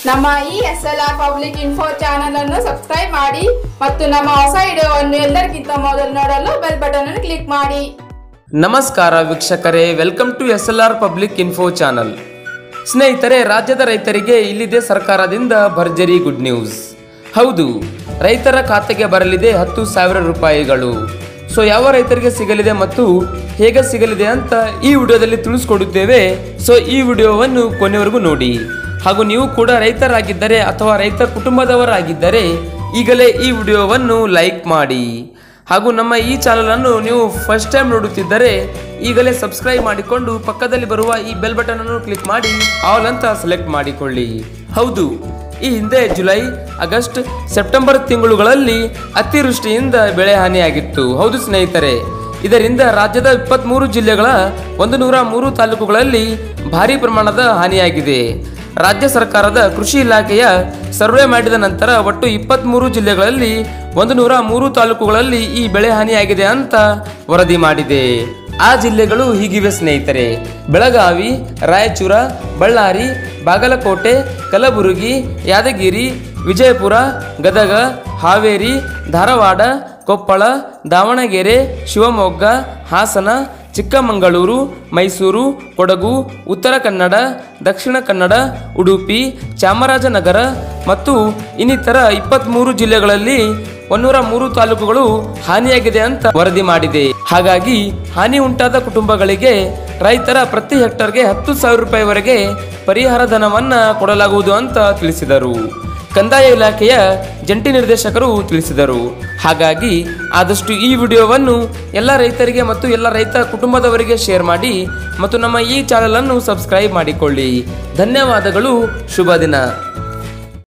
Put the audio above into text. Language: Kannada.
ನಮ್ಮ ಈ S L R public info channel ಅನ್ನು ಸಬ್ಸ್ಕ್ರೈಬ್ ಮಾಡಿ ಮತ್ತು ನಮ್ಮ ಹೊಸ ವಿಡಿಯೋವನ್ನು ಎಲ್ಲರಿಗಿಂತ ಮೊದಲು ನೋಡಲು ಬೆಲ್ ಬಟನ್ ಅನ್ನು ಕ್ಲಿಕ್ ಮಾಡಿ ನಮಸ್ಕಾರ ವೀಕ್ಷಕರೇ welcome to S L R public info channel ಸ್ನೇಹಿತರೆ ರಾಜ್ಯದ ರೈತರಿಗೆ ಇಲ್ಲಿದೆ ಸರ್ಕಾರದಿಂದ ಭರ್ಜರಿ ಗುಡ್ ನ್ಯೂಸ್ ಹೌದು ರೈತರ ಖಾತೆಗೆ ಬರಲಿದೆ ಹತ್ತು ಸಾವಿರ ರೂಪಾಯಿಗಳು ಸೊ ಯಾವ ರೈತರಿಗೆ ಸಿಗಲಿದೆ ಮತ್ತು ಹೇಗೆ ಸಿಗಲಿದೆ ಅಂತ ಈ ವಿಡಿಯೋದಲ್ಲಿ ತಿಳಿಸ್ಕೊಡುತ್ತೇವೆ ಸೊ ಈ ವಿಡಿಯೋವನ್ನು ಕೊನೆವರೆಗೂ ನೋಡಿ ಹಾಗೂ ನೀವು ಕೂಡ ರೈತರಾಗಿದ್ದರೆ ಅಥವಾ ರೈತ ಕುಟುಂಬದವರಾಗಿದ್ದರೆ ಈಗಲೇ ಈ ವಿಡಿಯೋವನ್ನು ಲೈಕ್ ಮಾಡಿ ಹಾಗೂ ನಮ್ಮ ಈ ಚಾನಲನ್ನು ನೀವು ಫಸ್ಟ್ ಟೈಮ್ ನೋಡುತ್ತಿದ್ದರೆ ಈಗಲೇ ಸಬ್ಸ್ಕ್ರೈಬ್ ಮಾಡಿಕೊಂಡು ಪಕ್ಕದಲ್ಲಿ ಬರುವ ಈ ಬೆಲ್ ಬಟನ್ ಅನ್ನು ಕ್ಲಿಕ್ ಮಾಡಿ ಆಲ್ ಅಂತ ಸೆಲೆಕ್ಟ್ ಮಾಡಿಕೊಳ್ಳಿ ಹೌದು ಈ ಹಿಂದೆ ಜುಲೈ ಆಗಸ್ಟ್ ಸೆಪ್ಟೆಂಬರ್ ತಿಂಗಳುಗಳಲ್ಲಿ ಅತಿವೃಷ್ಟಿಯಿಂದ ಬೆಳೆ ಹಾನಿಯಾಗಿತ್ತು ಹೌದು ಸ್ನೇಹಿತರೆ ಇದರಿಂದ ರಾಜ್ಯದ ಇಪ್ಪತ್ತ್ಮೂರು ಜಿಲ್ಲೆಗಳ ಒಂದು ನೂರ ಮೂರು ತಾಲೂಕುಗಳಲ್ಲಿ ಭಾರಿ ಪ್ರಮಾಣದ ಹಾನಿಯಾಗಿದೆ ರಾಜ್ಯ ಸರ್ಕಾರದ ಕೃಷಿ ಇಲಾಖೆಯ ಸರ್ವೆ ಮಾಡಿದ ನಂತರ ಒಟ್ಟು ಇಪ್ಪತ್ತ್ಮೂರು ಜಿಲ್ಲೆಗಳಲ್ಲಿ ಒಂದು ನೂರ ಮೂರು ತಾಲೂಕುಗಳಲ್ಲಿ ಈ ಬೆಳೆ ಹಾನಿಯಾಗಿದೆ ಅಂತ ವರದಿ ಮಾಡಿದೆ ಆ ಜಿಲ್ಲೆಗಳು ಹೀಗಿವೆ ಸ್ನೇಹಿತರೆ ಬೆಳಗಾವಿ ರಾಯಚೂರ ಬಳ್ಳಾರಿ ಬಾಗಲಕೋಟೆ ಕಲಬುರಗಿ ಯಾದಗಿರಿ ವಿಜಯಪುರ ಗದಗ ಹಾವೇರಿ ಧಾರವಾಡ ಕೊಪ್ಪಳ ದಾವಣಗೆರೆ ಶಿವಮೊಗ್ಗ ಹಾಸನ ಚಿಕ್ಕಮಗಳೂರು ಮೈಸೂರು ಕೊಡಗು ಉತ್ತರ ಕನ್ನಡ ದಕ್ಷಿಣ ಕನ್ನಡ ಉಡುಪಿ ಚಾಮರಾಜನಗರ ಮತ್ತು ಇನ್ನಿತರ ಇಪ್ಪತ್ತ್ಮೂರು ಜಿಲ್ಲೆಗಳಲ್ಲಿ ಒಂದೂರ ಮೂರು ತಾಲೂಕುಗಳು ಹಾನಿಯಾಗಿದೆ ಅಂತ ವರದಿ ಮಾಡಿದೆ ಹಾಗಾಗಿ ಹಾನಿ ಉಂಟಾದ ಕುಟುಂಬಗಳಿಗೆ ರೈತರ ಪ್ರತಿ ಹೆಕ್ಟರ್ಗೆ ಹತ್ತು ಸಾವಿರ ರೂಪಾಯಿವರೆಗೆ ಪರಿಹಾರ ಧನವನ್ನ ಕೊಡಲಾಗುವುದು ಅಂತ ತಿಳಿಸಿದರು ಕಂದಾಯ ಇಲಾಖೆಯ ಜಂಟಿ ನಿರ್ದೇಶಕರು ತಿಳಿಸಿದರು ಹಾಗಾಗಿ ಆದಷ್ಟು ಈ ವಿಡಿಯೋವನ್ನು ಎಲ್ಲ ರೈತರಿಗೆ ಮತ್ತು ಎಲ್ಲ ರೈತ ಕುಟುಂಬದವರಿಗೆ ಶೇರ್ ಮಾಡಿ ಮತ್ತು ನಮ್ಮ ಈ ಚಾನಲನ್ನು ಸಬ್ಸ್ಕ್ರೈಬ್ ಮಾಡಿಕೊಳ್ಳಿ ಧನ್ಯವಾದಗಳು ಶುಭ ದಿನ